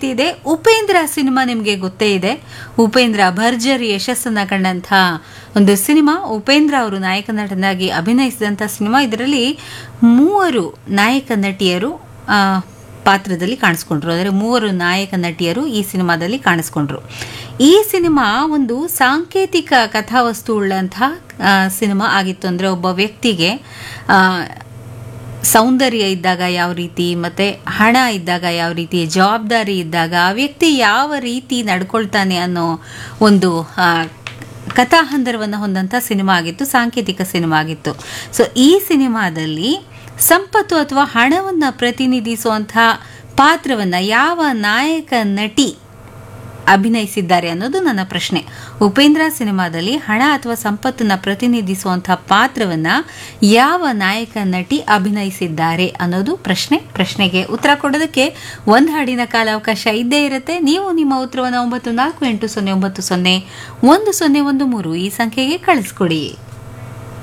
ಮಾಹಿತಿ ಇದೆ ಉಪೇಂದ್ರ ಸಿನಿಮಾ ನಿಮಗೆ ಗೊತ್ತೇ ಇದೆ ಉಪೇಂದ್ರ ಭರ್ಜರಿ ಯಶಸ್ಸನ್ನ ಕಂಡಂಥ ಒಂದು ಸಿನಿಮಾ ಉಪೇಂದ್ರ ಅವರು ನಾಯಕ ನಟನಾಗಿ ಅಭಿನಯಿಸಿದಂಥ ಸಿನಿಮಾ ಇದರಲ್ಲಿ ಮೂವರು ನಾಯಕ ನಟಿಯರು ಆ, ಪಾತ್ರದಲ್ಲಿ ಕಾಣಿಸ್ಕೊಂಡ್ರು ಅಂದರೆ ಮೂವರು ನಾಯಕ ನಟಿಯರು ಈ ಸಿನಿಮಾದಲ್ಲಿ ಕಾಣಿಸ್ಕೊಂಡ್ರು ಈ ಸಿನಿಮಾ ಒಂದು ಸಾಂಕೇತಿಕ ಕಥಾವಸ್ತು ಉಳ್ಳಂತಹ ಆ, ಸಿನಿಮಾ ಆಗಿತ್ತು ಅಂದರೆ ಒಬ್ಬ ವ್ಯಕ್ತಿಗೆ ಆ, ಸೌಂದರ್ಯ ಇದ್ದಾಗ ಯಾವ ರೀತಿ ಮತ್ತೆ ಹಣ ಇದ್ದಾಗ ಯಾವ ರೀತಿ ಜವಾಬ್ದಾರಿ ಇದ್ದಾಗ ಆ ವ್ಯಕ್ತಿ ಯಾವ ರೀತಿ ನಡ್ಕೊಳ್ತಾನೆ ಅನ್ನೋ ಒಂದು ಆ, ಕಥಾಹಂದರವನ್ನು ಹೊಂದಂಥ ಸಿನಿಮಾ ಆಗಿತ್ತು ಸಾಂಕೇತಿಕ ಸಿನಿಮಾ ಆಗಿತ್ತು ಸೊ ಈ ಸಿನಿಮಾದಲ್ಲಿ ಸಂಪತ್ತು ಅಥವಾ ಹಣವನ್ನು ಪ್ರತಿನಿಧಿಸುವಂಥ ಪಾತ್ರವನ್ನು ಯಾವ ನಾಯಕ ನಟಿ ಅಭಿನಯಿಸಿದ್ದಾರೆ ಅನ್ನೋದು ನನ್ನ ಪ್ರಶ್ನೆ ಉಪೇಂದ್ರ ಸಿನಿಮಾದಲ್ಲಿ ಹಣ ಅಥವಾ ಸಂಪತ್ತನ್ನ ಪ್ರತಿನಿಧಿಸುವಂತಹ ಪಾತ್ರವನ್ನ ಯಾವ ನಾಯಕ ನಟಿ ಅಭಿನಯಿಸಿದ್ದಾರೆ ಅನ್ನೋದು ಪ್ರಶ್ನೆ ಪ್ರಶ್ನೆಗೆ ಉತ್ತರ ಕೊಡೋದಕ್ಕೆ ಒಂದು ಹಾಡಿನ ಕಾಲಾವಕಾಶ ಇದ್ದೇ ಇರುತ್ತೆ ನೀವು ನಿಮ್ಮ ಉತ್ತರವನ್ನು ಒಂಬತ್ತು ನಾಲ್ಕು ಎಂಟು ಸೊನ್ನೆ ಒಂಬತ್ತು ಸೊನ್ನೆ ಒಂದು ಸೊನ್ನೆ ಒಂದು ಮೂರು ಈ ಸಂಖ್ಯೆಗೆ ಕಳಿಸ್ಕೊಡಿ